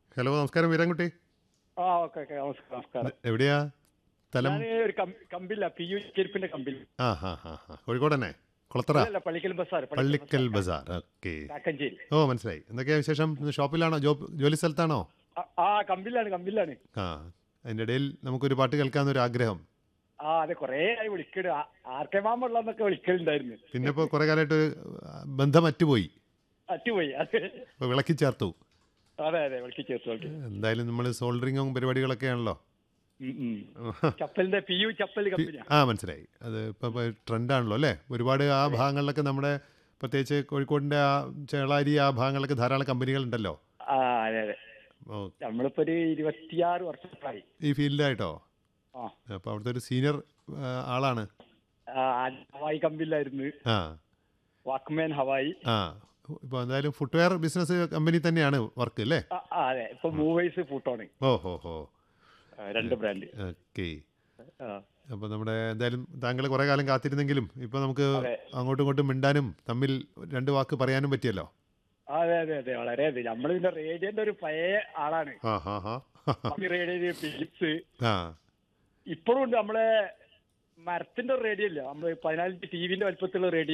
Hello നമസ്കാരം വീരാൻകുട്ടി ആ okay okay നമസ്കാരം നമസ്കാരം എവിടെയാ സ്ഥലം ഞാൻ ഒരു കം- കമ്പില്ല പി യു ചെരുപ്പിന്റെ കമ്പിൽ ആ ഹാ ഹാ ഹാ കോഴിക്കോട് തന്നെ കുളത്തറ അല്ല പള്ളിക്കൽ ബസ്സാർ പള്ളിക്കൽ ബസാർ ഓക്കെ കാക്കഞ്ചേരി ഓ മനസ്സിലായി എന്തൊക്കെയാ വിശേഷം ഇന്ന് ഷോപ്പിലാണോ ജോബ് ജോലി സ്ഥലത്താണോ ആ, ആ കമ്പിലാണ് കമ്പിലാണ് ആ അതിൻ്റെ ഇടയിൽ നമുക്കൊരു പാട്ട് കേൾക്കാമെന്നൊരു ആഗ്രഹം ആ അതെ കൊറേ ആയി വിളിക്കട് ആർക്കെ മാമുള്ളന്നൊക്കെ വിളിക്കലുണ്ടായിരുന്നു പിന്നെ ഇപ്പോൾ കുറേ കാലമായിട്ട് ഒരു ബന്ധം അറ്റുപോയി അറ്റുപോയി അതെ ഇപ്പോൾ വിളക്കി ചേർത്തു അതെ അതെ വിളിക്ക് ചേർത്തു വിളിക്ക് എന്തായാലും നമ്മൾ സോൾഡറിങ്ങും പരിപാടികളൊക്കെ ആണല്ലോ ഉം, ഉം. ചപ്പലിന്റെ പി യു ചപ്പൽ കമ്പനിയാ ആ മനസ്സിലായി അത് ഇപ്പോൾ ട്രെൻഡാണല്ലോ അല്ലേ ഒരുപാട് ആ ഭാഗങ്ങളിലൊക്കെ നമ്മുടെ പ്രത്യേകിച്ച് കോഴിക്കോടിൻ്റെ ആ ചേളാരി ആ ഭാഗങ്ങളിലൊക്കെ ധാരാളം കമ്പനികളുണ്ടല്ലോ ആ അതെ അതെ ഓ നമ്മളിപ്പോ ഒരു ഇരുപത്തിയാറ് വർഷമായി ഈ ഫീൽഡായിട്ടോ ആ അപ്പോൾ അവിടുത്തെ ഒരു സീനിയർ ആളാണ് ആ, ഹവായി കമ്പിലായിരുന്നു ആ വാക്ക്മാൻ ഹവായി ആ ഇപ്പോൾ എന്തായാലും ഫുട്വെയർ ബിസിനസ് കമ്പനി തന്നെയാണ് വർക്ക് അല്ലേ ആ, ആ, അതെ ഇപ്പൊ മൂവേഴ്സ് ഫൂട്ടോണ് ഓ ഹോ ഹോ ആ, രണ്ട് ബ്രാൻഡ് ഓക്കെ ആ അപ്പോൾ നമ്മുടെ എന്തായാലും താങ്കൾ കുറേ കാലം കാത്തിരുന്നെങ്കിലും ഇപ്പോൾ നമുക്ക് അതെ. അങ്ങോട്ടും ഇങ്ങോട്ടും മിണ്ടാനും തമ്മിൽ രണ്ട് വാക്ക് പറയാനും പറ്റിയല്ലോ അതെ അതെ അതെ വളരെ അതെ നമ്മൾ പിന്നെ റേഡിയോന്റെ ഒരു പഴയ ആളാണ് ആ ഹാ ഹാ റേഡിയോ ഫിലിപ്സ് ആ ഇപ്പോഴും ഉണ്ട് നമ്മളെ മരത്തിന്റെ റേഡിയോ ഇല്ല നമ്മള് പതിനാലിഞ്ച് ടിവിന്റെ വലിപ്പത്തിലുള്ള റേഡിയോ